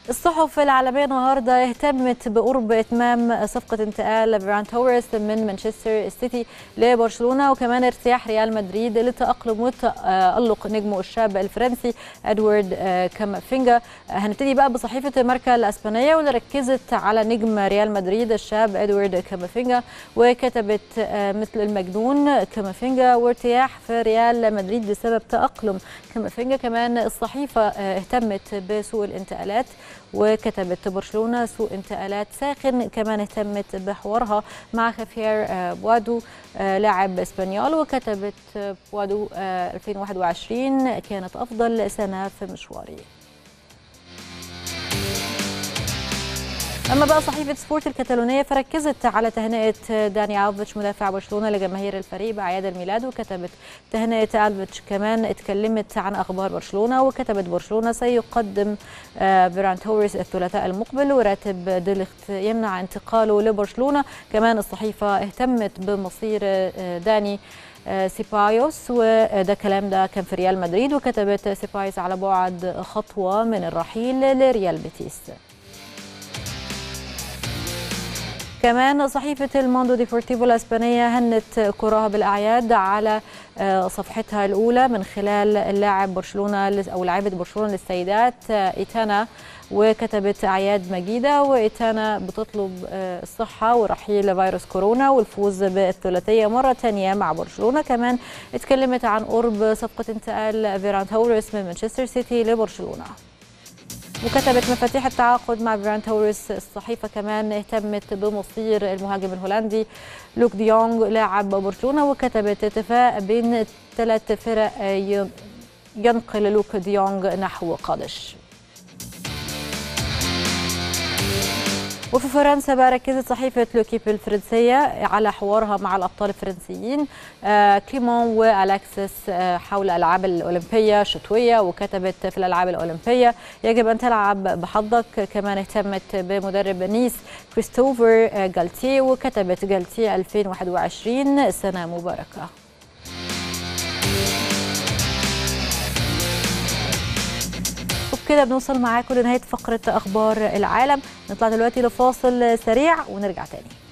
الصحف العالمية النهاردة اهتمت بقرب إتمام صفقة انتقال فيران توريس من مانشستر سيتي لبرشلونة وكمان ارتياح ريال مدريد للتأقلم وتألق نجمه الشاب الفرنسي أدوارد كامافينجا هنبتدي بقى بصحيفة ماركا الأسبانية واللي ركزت على نجم ريال مدريد الشاب أدوارد كامافينجا وكتبت مثل المجنون كامافينجا وارتياح في ريال مدريد بسبب تأقلم كامافينجا كمان الصحيفة اهتمت بسوق الانتقالات وكتبت برشلونه سوق انتقالات ساخن كمان اهتمت بحوارها مع خافير بوادو لاعب اسبانيول وكتبت بوادو 2021 كانت افضل سنه في مشواري اما بقى صحيفه سبورت الكتالونيه فركزت على تهنئه داني الفيتش مدافع برشلونه لجماهير الفريق باعياد الميلاد وكتبت تهنئه الفيتش كمان اتكلمت عن اخبار برشلونه وكتبت برشلونه سيقدم فيران توريس الثلاثاء المقبل وراتب ديليخت يمنع انتقاله لبرشلونه كمان الصحيفه اهتمت بمصير داني سيبايوس وده كلام ده كان في ريال مدريد وكتبت سيبايوس على بعد خطوه من الرحيل لريال بيتيس كمان صحيفة الموندو ديفورتيفو الأسبانية هنت كراها بالأعياد على صفحتها الأولى من خلال اللاعب برشلونة أو لاعبة برشلونة للسيدات إيتانا وكتبت أعياد مجيدة وإيتانا بتطلب الصحة ورحيل فيروس كورونا والفوز بالثلاثية مرة ثانية مع برشلونة كمان اتكلمت عن قرب صفقة انتقال فيران توريس من مانشستر سيتي لبرشلونة وكتبت مفاتيح التعاقد مع بران توريس الصحيفة كمان اهتمت بمصير المهاجم الهولندي لوك ديونغ لاعب برشلونة وكتبت اتفاق بين ثلاث فرق ينقل لوك ديونغ نحو قادش وفي فرنسا بقى ركزت صحيفة لوكيب الفرنسية على حوارها مع الأبطال الفرنسيين آه كليمون وألكسس آه حول الألعاب الأولمبية الشتوية وكتبت في الألعاب الأولمبية يجب أن تلعب بحظك كمان اهتمت بمدرب نيس كريستوفر آه جالتيه وكتبت جالتيه 2021 سنة مباركة وبكده بنوصل معاكم لنهايه فقره اخبار العالم نطلع دلوقتي لفاصل سريع ونرجع تاني